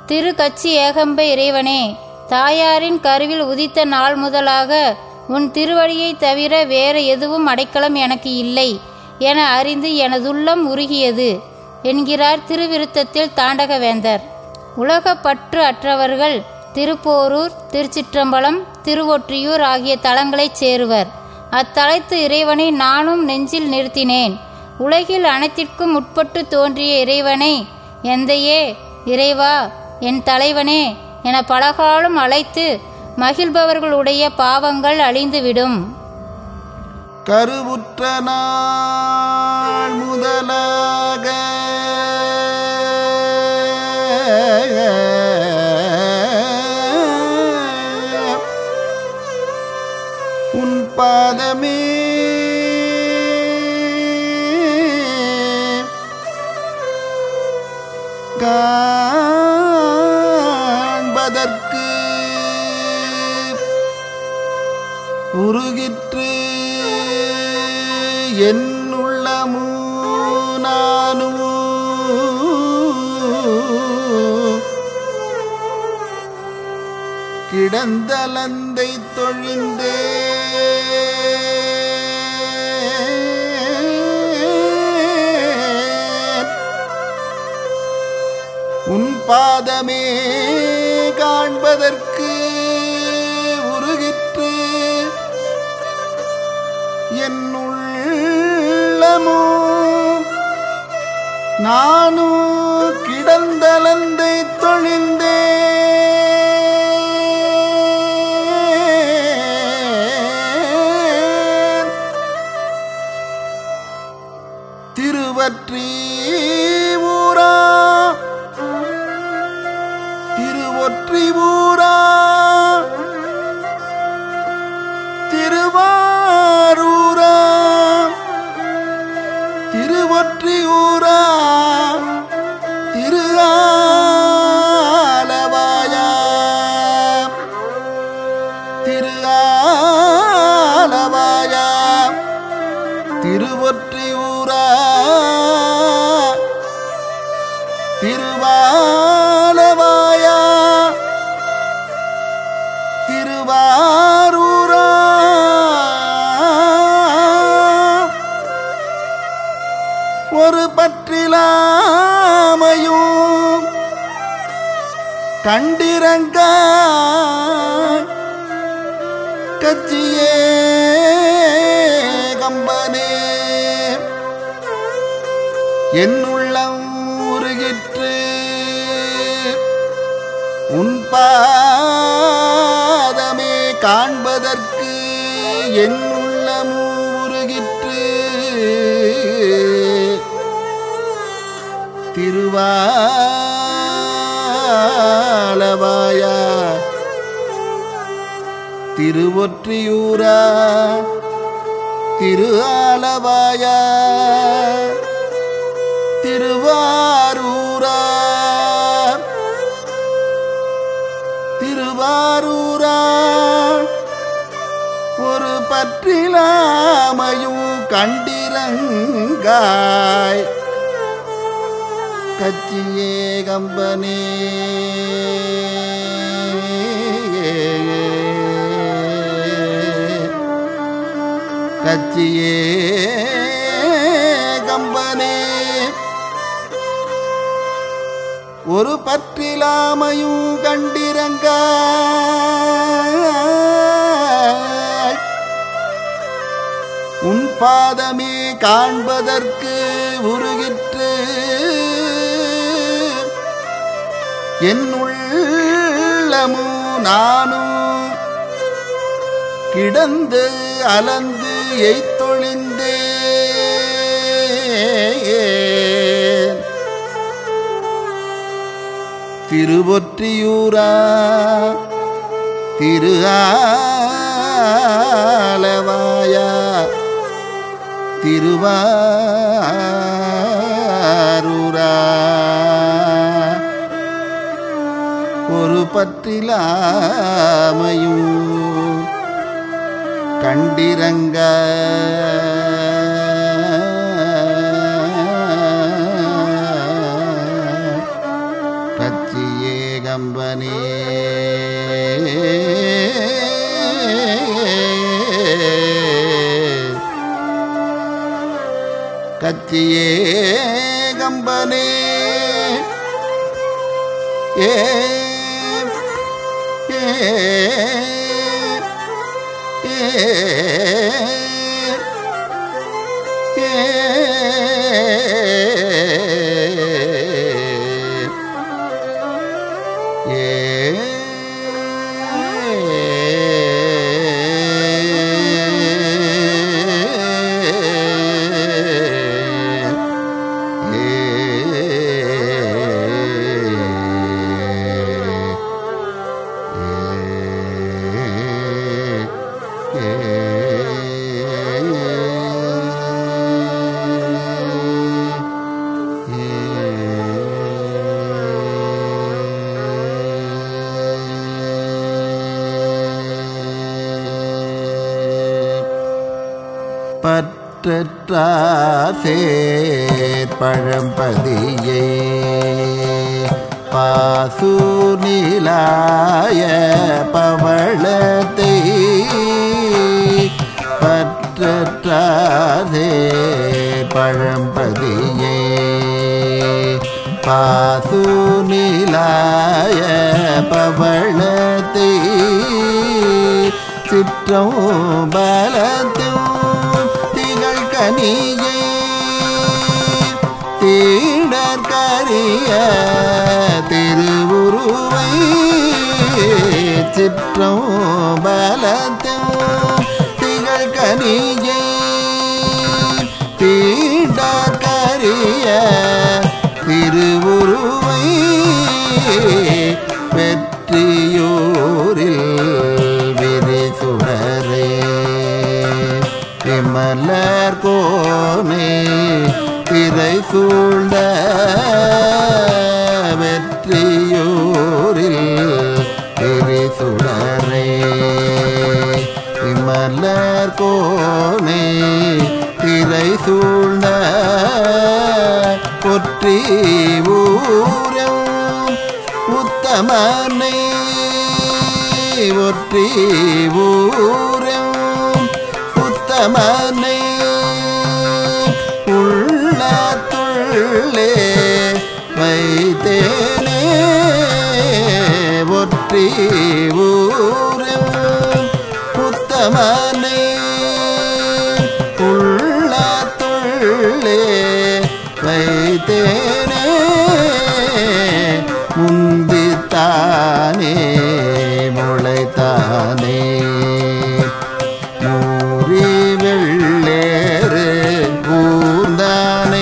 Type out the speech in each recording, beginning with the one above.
திரு கச்சி ஏகம்ப இறைவனே தாயாரின் கருவில் உதித்த நாள் முதலாக உன் திருவடியைத் தவிர வேறு எதுவும் அடைக்கலம் எனக்கு இல்லை என அறிந்து எனதுள்ளம் உருகியது என்கிறார் திருவிருத்தத்தில் தாண்டகவேந்தர் உலகப்பற்று அற்றவர்கள் திருப்போரூர் திருச்சிற்றம்பலம் திருவொற்றியூர் ஆகிய தலங்களைச் சேருவர் அத்தலத்து இறைவனை நானும் நெஞ்சில் நிறுத்தினேன் உலகில் அனைத்திற்கும் உட்பட்டு தோன்றிய இறைவனை எந்தையே இறைவா என் தலைவனே என பலகாலம் அழைத்து மகிழ்பவர்களுடைய பாவங்கள் அழிந்துவிடும் கருவுற்ற நாள் முதலாக உன் பாதமே காண்பதற்கு உருகிற்று என் உள்ளமூ நானும் கிடந்தலந்தை தொழிந்தே உன் பாதமே காண்பதற்கு உருகிற்று என் உள்ளமோ நானும் கிடந்தலந்தை தொழிந்தே திருவற்றி ஊரா திருவொற்றி ஊரா திருவாரூரா திருவொற்றி ஊரா திரு ஆலவாயா திரு ஆலவாயா திருவொற்றி ஊரா திருவாலவாயா திருவாரூரா ஒரு பற்றிலாமையும் கண்டிரங்க கச்சியே கம்பனே என் உள்ளம் உருகிற்று உன் பாதமே காண்பதற்கு என் உள்ளம் உருகிற்று திருவாலவாயா திருவொற்றியூரா திரு ஆலவாயா திருவாரூரா திருவாரூரா ஒரு பற்றிலாமையும் கண்டிரங்காய் கச்சியே கம்பனே கச்சியே கம்பனே ஒரு பற்றிலாமையும் கண்டிரங்க உன் பாதமே காண்பதற்கு உருகிற்று என் உள்ளமும் நானும் கிடந்து அலந்து எய்த்தொழிந்தே திருவொற்றியூரா திரு ஆலவாயா திருவாரூரா ஒரு பற்றிலாமையும் கண்டிரங்க கச்சியே கம்பனே கச்சியே கம்பனே ஏ ஏ பற்றற்றாசேர் பழம்பதியே பாசு நீலாய பவளத்தை பற்றற்றாசேர் பழம்பதியே பாசு நீலாய பவளத்தை சிற்றம் பலத்தும் திகழ் கனியே தீடற்கரிய திருவுருவை சிற்றம் பலத்தும் திகழ் கனியே தீடற்கரிய திருவுருவை வெற்றியோரில் விரிசுடரே விமலர் கோனே திரை சூழ்ந்த வெற்றியோரில் விரிசுடரே விமலர் கோனே திரை சூழ்ந்த பொற்றி ஊரம் உத்தமனை ஒற்றி ஊரம் உத்தமனை உள்ளத்துள்ளே வைத்தேனே ஒற்றி ஊரம் உத்தமனை உள்ளத்துள்ளே வைத்தேனே முந்தித்தானே முளைத்தானே மூறி வெள்ளேறு கூர்ந்தானை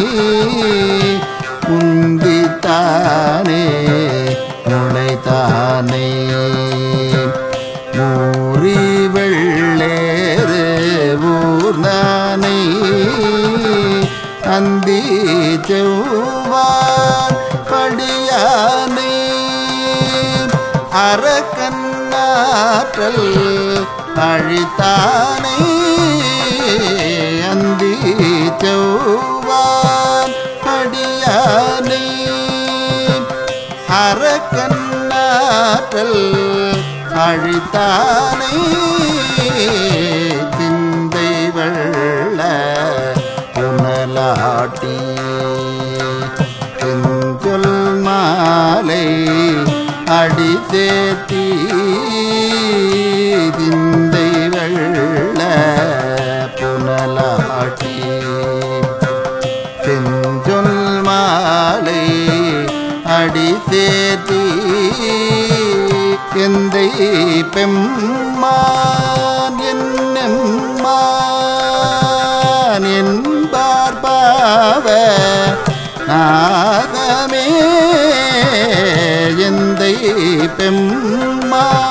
முந்தித்தானே முளைத்தானே மூறி வெள்ளேறு ஊர்ந்தானை அந்தி செவ்வார் படியானே அறக்கண்ணாற்றல் அழித்தானே அந்தி செவ்வார் படியானே அறக்கண்ணாற்றல் அழித்தானே சிந்தை வெள்ள புனலாட்டி செஞ்சொல் மாலை அடி சேர்த்தி சிந்தை வெள்ள புனலாட்டி செஞ்சொல் மாலை அடி சேர்த்தி எந்தை பெம்மான் என்னெம்மான் என்பார் பாவ நாகமே எந்தை பெம்மான்